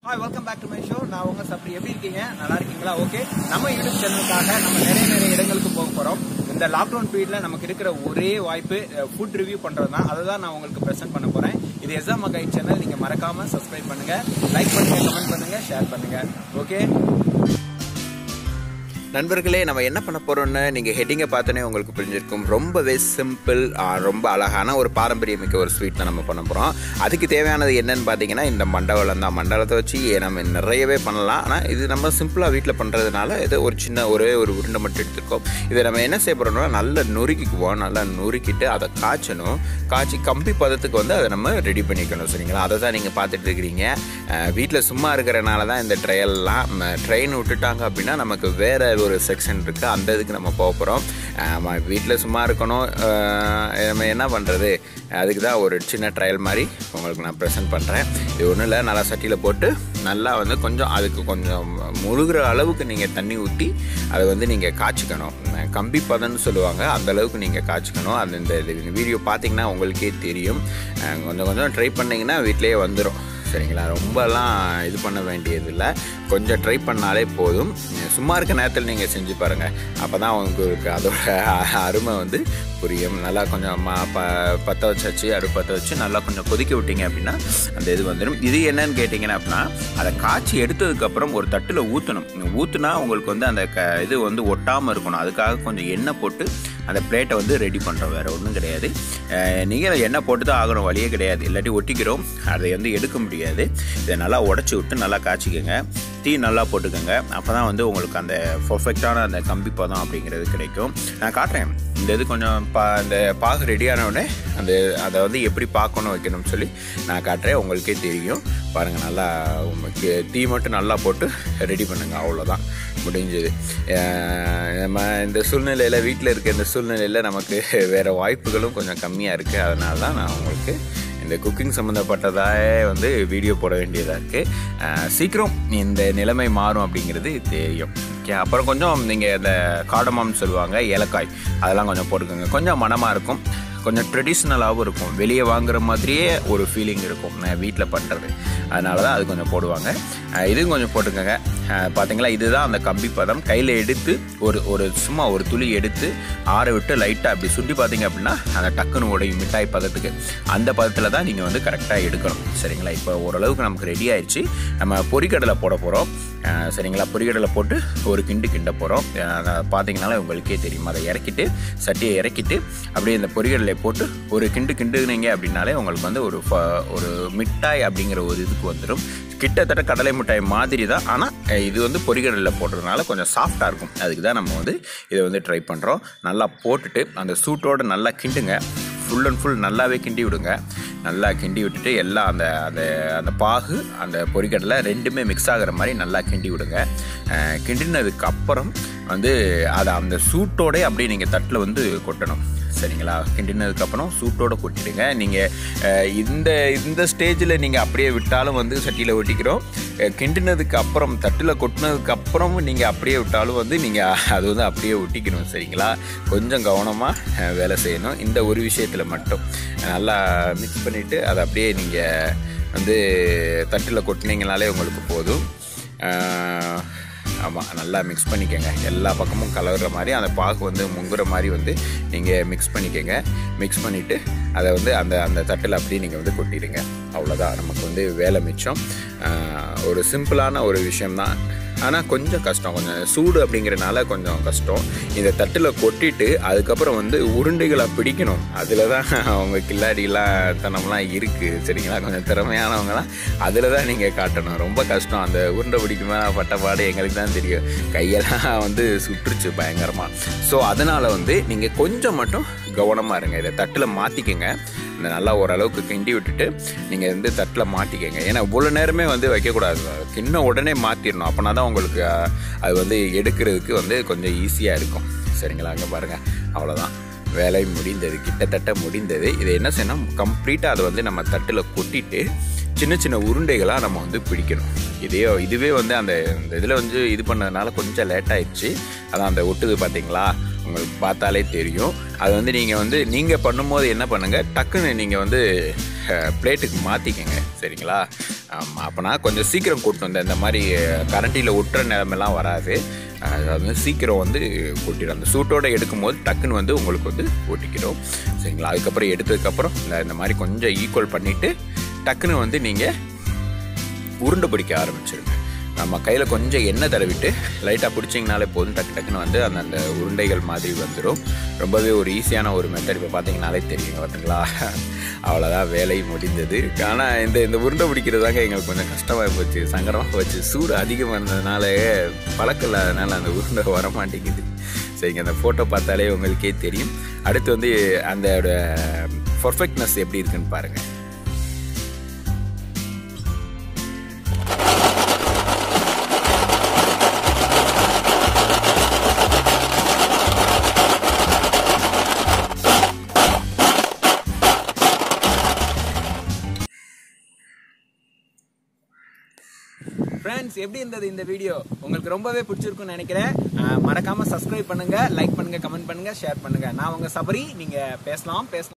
hi welcome back to my show நான் உங்க சப்ரி எப்படி இருக்கீங்க நல்லா இருக்கீங்களா ஓகே நம்ம யூடியூப் சேனலுக்காக நம்ம நிறைய நிறைய இடங்களுக்கு போக போறோம் இந்த லாக்டவுன் பீரியட்ல நமக்கு இருக்கிற ஒரே வாய்ப்பு ஃபுட் ரிவ்யூ பண்றது தான் அதை தான் நான் உங்களுக்கு ப்ரெசென்ட் பண்ண போறேன் இது எஸ்ஆம் கைட் சேனல் நீங்க மறக்காம சப்ஸ்கிரைப் பண்ணுங்க லைக் பண்ணுங்க கமெண்ட் பண்ணுங்க ஷேர் பண்ணுங்க ஓகே நண்பர்களே நம்ம என்ன பண்ண போறோம்னு நீங்க ஹெட்டிங்கை பார்த்தோன்னே உங்களுக்கு புரிஞ்சிருக்கும் ரொம்பவே சிம்பிள் ரொம்ப அழகான ஒரு பாரம்பரியமிக்க ஒரு ஸ்வீட் தான் நம்ம பண்ண போறோம் அதுக்கு தேவையானது என்னன்னு பார்த்தீங்கன்னா இந்த மண்டவளம் தான் மண்டலத்தை வச்சு நம்ம நிறையவே பண்ணலாம் ஆனால் இது நம்ம சிம்பிளாக வீட்டில் பண்ணுறதுனால இது ஒரு சின்ன ஒரே ஒரு உருண்டை மட்டும் எடுத்துருக்கோம் இதை நம்ம என்ன செய்ய போறோம்னா நல்லா நொறுக்கிக்குவோம் நல்லா நொறுக்கிட்டு அதை காய்ச்சணும் காய்ச்சி கம்பி பதத்துக்கு வந்து அதை நம்ம ரெடி பண்ணிக்கணும் சரிங்களா அதை தான் நீங்கள் பார்த்துட்டு இருக்கிறீங்க வீட்டில் சும்மா இருக்கிறனால தான் இந்த ட்ரையல்லாம் ட்ரெயின் விட்டுட்டாங்க அப்படின்னா நமக்கு வேற ஒரு செக்ஷன் இருக்குது அந்த இதுக்கு நம்ம போக போகிறோம் வீட்டில் சும்மா இருக்கணும் அஹ் நம்ம என்ன பண்ணுறது அதுக்கு தான் ஒரு சின்ன ட்ரையல் மாதிரி உங்களுக்கு நான் ப்ரெசென்ட் பண்ணுறேன் இது ஒன்றும் இல்லை நல்லா சட்டியில் போட்டு நல்லா வந்து கொஞ்சம் அதுக்கு கொஞ்சம் முழுகிற அளவுக்கு நீங்கள் தண்ணி ஊற்றி அதை வந்து நீங்கள் காய்ச்சிக்கணும் கம்பி பதம்னு சொல்லுவாங்க அந்த அளவுக்கு நீங்கள் காய்ச்சிக்கணும் அந்த இந்த வீடியோ பார்த்தீங்கன்னா உங்களுக்கே தெரியும் அஹ் கொஞ்சம் கொஞ்சம் ட்ரை பண்ணிங்கன்னா வீட்டிலேயே வந்துடும் சரிங்களா ரொம்பலாம் இது பண்ண வேண்டியதில்லை கொஞ்சம் ட்ரை பண்ணாலே போதும் சும்மா இருக்க நேரத்தில் நீங்கள் செஞ்சு பாருங்கள் அப்போ தான் உங்களுக்கு அதோட அருமை வந்து புரியும் நல்லா கொஞ்சம் ம ப பற்ற வச்சாச்சு அடுப்பு பற்ற வச்சு நல்லா கொஞ்சம் கொதிக்க விட்டீங்க அப்படின்னா அந்த இது வந்துடும் இது என்னன்னு கேட்டிங்கன்னா அப்படின்னா அதை காய்ச்சி எடுத்ததுக்கப்புறம் ஒரு தட்டில் ஊற்றணும் ஊற்றுனா உங்களுக்கு வந்து அந்த க இது வந்து ஒட்டாமல் இருக்கணும் அதுக்காக கொஞ்சம் எண்ணெய் போட்டு அந்த பிளேட்டை வந்து ரெடி பண்ணுறோம் வேறு ஒன்றும் கிடையாது நீங்கள் எண்ணெய் போட்டு தான் ஆகணும் வழியே கிடையாது இல்லாட்டி ஒட்டிக்கிறோம் அதை வந்து எடுக்க முடியாது இதை நல்லா உடச்சி விட்டு நல்லா காய்ச்சிக்கோங்க டீ நல்லா போட்டுக்கோங்க அப்போ தான் வந்து உங்களுக்கு அந்த பர்ஃபெக்டான அந்த கம்பி பதம் அப்படிங்கிறது கிடைக்கும் நான் காட்டுறேன் இந்த இது கொஞ்சம் பா இந்த பாகு ரெடியான உடனே அந்த அதை வந்து எப்படி பார்க்கணும் வைக்கணும்னு சொல்லி நான் காட்டுறேன் உங்களுக்கே தெரியும் பாருங்கள் நல்லா உங்களுக்கு டீ மட்டும் நல்லா போட்டு ரெடி பண்ணுங்கள் அவ்வளோதான் முடிஞ்சது நம்ம இந்த சூழ்நிலையில் வீட்டில் இருக்க இந்த சூழ்நிலையில் நமக்கு வேறு வாய்ப்புகளும் கொஞ்சம் கம்மியாக இருக்குது அதனால தான் நான் உங்களுக்கு இந்த குக்கிங் சம்மந்தப்பட்டதாக வந்து வீடியோ போட வேண்டியதாக இருக்குது சீக்கிரம் இந்த நிலைமை மாறும் அப்படிங்கிறது தெரியும் ஓகே அப்புறம் கொஞ்சம் நீங்கள் இந்த காடமாம்னு சொல்லுவாங்க ஏலக்காய் அதெல்லாம் கொஞ்சம் போட்டுக்கோங்க கொஞ்சம் மனமாக இருக்கும் கொஞ்சம் ட்ரெடிஷ்னலாகவும் இருக்கும் வெளியே வாங்குற மாதிரியே ஒரு ஃபீலிங் இருக்கும் வீட்டில் பண்ணுறது அதனால தான் அது கொஞ்சம் போடுவாங்க இதுவும் கொஞ்சம் போட்டுக்கோங்க பார்த்தீங்களா இதுதான் அந்த கம்பி பதம் கையில் எடுத்து ஒரு ஒரு சும்மா ஒரு துளி எடுத்து ஆற விட்டு லைட்டாக அப்படி சுண்டி பார்த்தீங்க அப்படின்னா அந்த டக்குன்னு உடையும் மிட்டாய் பதத்துக்கு அந்த பதத்தில் தான் நீங்கள் வந்து கரெக்டாக எடுக்கணும் சரிங்களா இப்போ ஓரளவுக்கு நமக்கு ரெடி ஆயிடுச்சு நம்ம பொரிக்கடலை போட போகிறோம் சரிங்களா பொரிக்கடலை போட்டு ஒரு கிண்டு கிண்ட போகிறோம் பார்த்தீங்கனால உங்களுக்கே தெரியும் அதை இறக்கிட்டு சட்டியை இறக்கிட்டு அப்படியே இந்த பொரிக்கடலை போட்டு ஒரு கிண்டு கிண்டுனீங்க அப்படின்னாலே உங்களுக்கு வந்து ஒரு ஒரு மிட்டாய் அப்படிங்கிற ஒரு இதுக்கு வந்துடும் கிட்டத்தட்ட கடலை மிட்டாய் மாதிரி தான் ஆனால் இது வந்து பொரிகடலில் போடுறதுனால கொஞ்சம் சாஃப்டாக இருக்கும் அதுக்கு தான் நம்ம வந்து இதை வந்து ட்ரை பண்ணுறோம் நல்லா போட்டுட்டு அந்த சூட்டோடு நல்லா கிண்டுங்க ஃபுல் அண்ட் ஃபுல் நல்லாவே கிண்டி விடுங்க நல்லா கிண்டி விட்டுட்டு எல்லாம் அந்த அந்த அந்த பாகு அந்த பொரிக்கடலை ரெண்டுமே மிக்ஸ் ஆகிற மாதிரி நல்லா கிண்டி விடுங்க கிண்டினதுக்கு அப்புறம் வந்து அதை அந்த சூட்டோடே அப்படியே நீங்கள் தட்டில் வந்து கொட்டணும் சரிங்களா கிண்டினதுக்கப்புறம் சூட்டோடு கொட்டிடுங்க நீங்கள் இந்த இந்த ஸ்டேஜில் நீங்கள் அப்படியே விட்டாலும் வந்து சட்டியில் ஒட்டிக்கிறோம் கிண்டினதுக்கு அப்புறம் தட்டில் கொட்டினதுக்கு அப்புறம் நீங்கள் அப்படியே விட்டாலும் வந்து நீங்கள் அது வந்து அப்படியே ஒட்டிக்கணும் சரிங்களா கொஞ்சம் கவனமாக வேலை செய்யணும் இந்த ஒரு விஷயத்தில் மட்டும் நல்லா மிக்ஸ் பண்ணிவிட்டு அதை அப்படியே நீங்கள் வந்து தட்டில் கொட்டினீங்கனாலே உங்களுக்கு போதும் ஆமாம் நல்லா மிக்ஸ் பண்ணிக்கோங்க எல்லா பக்கமும் கலர்ற மாதிரி அந்த பாக்கு வந்து முங்குற மாதிரி வந்து நீங்கள் மிக்ஸ் பண்ணிக்கோங்க மிக்ஸ் பண்ணிவிட்டு அதை வந்து அந்த அந்த தட்டில் அப்படியே நீங்கள் வந்து கொட்டிடுங்க அவ்வளோதான் நமக்கு வந்து வேலை மிச்சம் ஒரு சிம்பிளான ஒரு விஷயம்தான் ஆனால் கொஞ்சம் கஷ்டம் கொஞ்சம் சூடு அப்படிங்கிறனால கொஞ்சம் கஷ்டம் இந்த தட்டில் கொட்டிட்டு அதுக்கப்புறம் வந்து உருண்டைகளை பிடிக்கணும் அதில் தான் அவங்க கில்லாடிலாம் தனம்லாம் இருக்குது சரிங்களா கொஞ்சம் திறமையானவங்களாம் அதில் தான் நீங்கள் காட்டணும் ரொம்ப கஷ்டம் அந்த உருண்டை பிடிக்குமா பட்ட பாடு எங்களுக்கு தான் தெரியும் கையெல்லாம் வந்து சுற்றுச்சு பயங்கரமாக ஸோ அதனால் வந்து நீங்கள் கொஞ்சம் மட்டும் கவனமாக இருங்க இதை தட்டில் மாற்றிக்கங்க இந்த நல்லா ஓரளவுக்கு கிண்டி விட்டுட்டு நீங்கள் வந்து தட்டில் மாட்டிக்கங்க ஏன்னா இவ்வளோ நேரமே வந்து வைக்கக்கூடாது கிண்ண உடனே மாற்றிடணும் அப்போனா தான் உங்களுக்கு அது வந்து எடுக்கிறதுக்கு வந்து கொஞ்சம் ஈஸியாக இருக்கும் சரிங்களா அங்கே பாருங்கள் அவ்வளோதான் வேலை முடிந்தது கிட்டத்தட்ட முடிந்தது இதை என்ன செய்யணும் கம்ப்ளீட்டாக அதை வந்து நம்ம தட்டில் கொட்டிட்டு சின்ன சின்ன உருண்டைகளாக நம்ம வந்து பிடிக்கணும் இதே இதுவே வந்து அந்த இந்த இதில் வந்து இது பண்ணதுனால கொஞ்சம் லேட் ஆயிடுச்சு அதான் அந்த ஒட்டுது பார்த்தீங்களா உங்களுக்கு பார்த்தாலே தெரியும் அது வந்து நீங்கள் வந்து நீங்கள் பண்ணும்போது என்ன பண்ணுங்கள் டக்குன்னு நீங்கள் வந்து பிளேட்டுக்கு மாற்றிக்கங்க சரிங்களா ஆமாம் அப்போனா கொஞ்சம் சீக்கிரம் கூட்டணும் இந்த இந்த மாதிரி கரண்டியில் ஒட்டுற நிலமெல்லாம் வராது அது வந்து சீக்கிரம் வந்து கொட்டிடும் அந்த சூட்டோட எடுக்கும்போது டக்குன்னு வந்து உங்களுக்கு வந்து ஒட்டிக்கிடும் சரிங்களா அதுக்கப்புறம் எடுத்ததுக்கப்புறம் இந்த இந்த மாதிரி கொஞ்சம் ஈக்குவல் பண்ணிவிட்டு டக்குன்னு வந்து நீங்கள் உருண்டை பிடிக்க ஆரம்பிச்சிருங்க நம்ம கையில் கொஞ்சம் எண்ணெய் தடவிட்டு லைட்டாக பிடிச்சிங்கனாலே போதும் டக்கு டக்குன்னு வந்து அந்த அந்த உருண்டைகள் மாதிரி வந்துடும் ரொம்பவே ஒரு ஈஸியான ஒரு மெத்தட் இப்போ பார்த்தீங்கனாலே தெரியுங்க பார்த்தீங்களா அவ்வளோதான் வேலை முடிந்தது ஆனால் இந்த இந்த உருண்டை பிடிக்கிறது தாங்க எங்களுக்கு கொஞ்சம் கஷ்டமாக போச்சு சங்கடமாக போச்சு சூடு அதிகமாக இருந்ததுனால பழக்கம் இல்லாதனால அந்த உருண்டை வர மாட்டேங்குது சரிங்க அந்த ஃபோட்டோ பார்த்தாலே உங்களுக்கே தெரியும் அடுத்து வந்து அந்த பர்ஃபெக்ட்னஸ் எப்படி இருக்குன்னு பாருங்கள் ஃப்ரெண்ட்ஸ் எப்படி இருந்தது இந்த வீடியோ உங்களுக்கு ரொம்பவே பிடிச்சிருக்கும்னு நினைக்கிறேன் அஹ் மறக்காம சப்ஸ்கிரைப் பண்ணுங்க லைக் பண்ணுங்க கமெண்ட் பண்ணுங்க ஷேர் பண்ணுங்க நான் உங்க சபரி நீங்க பேசலாம் பேசலாம்